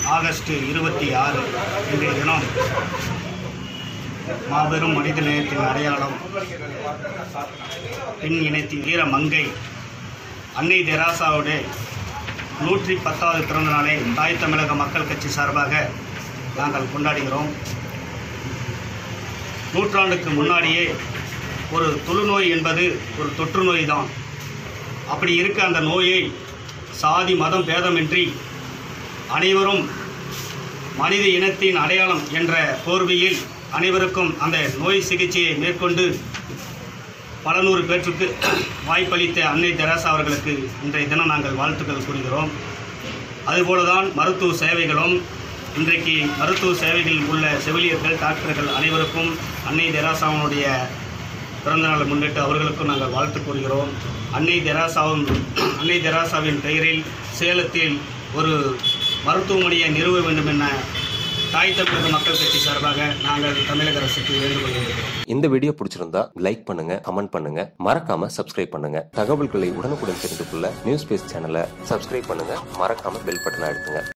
August இருபத்தி ஆறு இன்றைய தினம் மாபெரும் மனித நேயத்தின் அடையாளம் பெண் இனத்தின் வீர மங்கை அன்னை தெராசாவுடைய நூற்றி பத்தாவது பிறந்த நாளை தாய் தமிழக மக்கள் கட்சி சார்பாக நாங்கள் கொண்டாடுகிறோம் நூற்றாண்டுக்கு முன்னாடியே ஒரு தொழுநோய் என்பது ஒரு தொற்று நோய் தான் அப்படி இருக்க அந்த நோயை சாதி மதம் பேதமின்றி அனைவரும் மனித இனத்தின் அடையாளம் என்ற போர்வையில் அனைவருக்கும் அந்த நோய் சிகிச்சையை மேற்கொண்டு பல நூறு பேற்றுக்கு வாய்ப்பளித்த அன்னை தெரசா அவர்களுக்கு இன்றைய தினம் நாங்கள் வாழ்த்துக்கள் கூறுகிறோம் அதுபோலதான் மருத்துவ சேவைகளும் இன்றைக்கு மருத்துவ சேவைகளில் உள்ள செவிலியர்கள் டாக்டர்கள் அனைவருக்கும் அன்னை தெராசாவினுடைய பிறந்தநாளை முன்னிட்டு அவர்களுக்கும் நாங்கள் வாழ்த்து கூறுகிறோம் அன்னை தெராசாவும் அன்னை தெராசாவின் பெயரில் சேலத்தில் ஒரு மருத்துவமனையை நிறுவ வேண்டும் என தாய் தமிழக மக்கள் கட்சி சார்பாக நாங்கள் தமிழக அரசுக்கு வேண்டுகோள் விடுக்கிறோம் இந்த வீடியோ பிடிச்சிருந்தா லைக் பண்ணுங்க கமெண்ட் பண்ணுங்க மறக்காம சப்ஸ்கிரைப் பண்ணுங்க தகவல்களை உடனுக்குடன் தெரிந்து கொள்ள நியூஸ் பேஸ் சேனலை சப்ஸ்கிரைப் பண்ணுங்க மறக்காம பெல் பட்டனை அழுத்துங்க